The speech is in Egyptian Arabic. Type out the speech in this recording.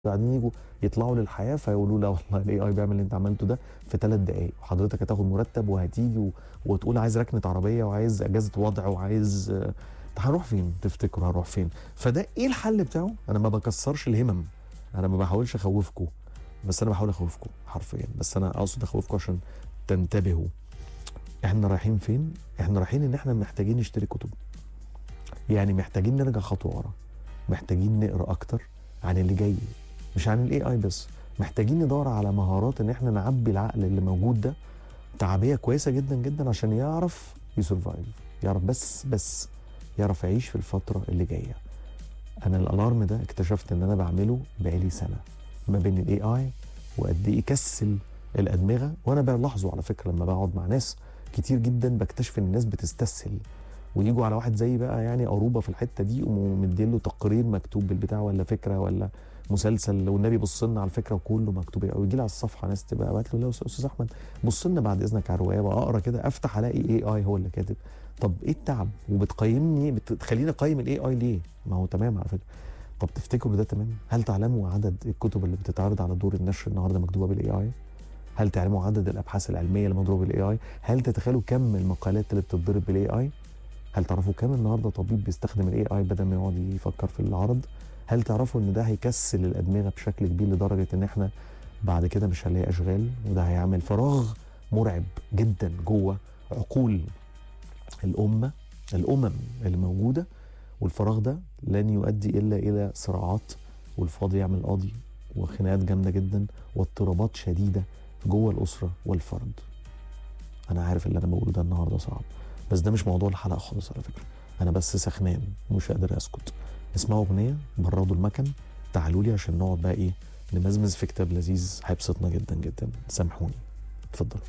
بعدين يجوا يطلعوا للحياه فيقولوا لا والله الاي اي بيعمل اللي انت عملته ده في ثلاث دقائق وحضرتك هتاخد مرتب وهتيجي و... وتقول عايز ركنه عربيه وعايز اجازه وضع وعايز آه، هنروح فين تفتكروا هنروح فين فده ايه الحل بتاعه انا ما بكسرش الهمم انا ما بحاولش اخوفكم بس انا بحاول اخوفكم حرفيا بس انا اقصد اخوفكم عشان تنتبهوا احنا رايحين فين احنا رايحين ان احنا محتاجين نشتري كتب يعني محتاجين نرجع خطوه ورا محتاجين نقرا اكتر عن اللي جاي مش عن الاي اي بس محتاجين ندور على مهارات ان احنا نعبي العقل اللي موجود ده تعبيه كويسه جدا جدا عشان يعرف يسرفايف يعرف بس بس يعرف يعيش في الفتره اللي جايه انا الالارم ده اكتشفت ان انا بعمله بقالي سنه ما بين الاي اي وقد ايه يكسل الادمغه وانا بلاحظه على فكره لما بقعد مع ناس كتير جدا بكتشف ان الناس بتستسهل ويجوا على واحد زي بقى يعني قروبه في الحته دي ومديله تقرير مكتوب بالبتاع ولا فكره ولا مسلسل والنبي بص لنا على الفكره وكله مكتوب او يجي لي على الصفحه ناس تبقى ابعت لي استاذ احمد بص لنا بعد اذنك على الروايه واقرا كده افتح الاقي اي اي هو اللي كاتب طب ايه التعب وبتقيمني بتخليني اقيم الاي اي ليه ما هو تمام على فكره طب تفتكروا ده تمام هل تعلموا عدد الكتب اللي بتتعرض على دور النشر النهارده مكتوبه بالاي اي هل تعلموا عدد الابحاث العلميه اللي مضروبه بالاي اي هل تتخيلوا كم المقالات اللي بتتضرب بالاي اي هل تعرفوا كم النهارده طبيب بيستخدم الاي اي بدل ما يقعد يفكر في العرض هل تعرفوا ان ده هيكسل الادمغه بشكل كبير لدرجه ان احنا بعد كده مش هنلاقي اشغال وده هيعمل فراغ مرعب جدا جوه عقول الامه الامم اللي موجوده والفراغ ده لن يؤدي الا الى صراعات والفاضي يعمل قاضي وخناقات جامده جدا واضطرابات شديده جوه الاسره والفرد انا عارف اللي انا بقوله ده النهارده صعب بس ده مش موضوع الحلقه خالص على فكره انا بس سخنان ومش قادر اسكت اسمعوا اغنيه بردوا المكن تعالوا لي عشان نقعد بقى ايه نمزمز في كتاب لذيذ هيبسطنا جدا جدا سامحوني اتفضلوا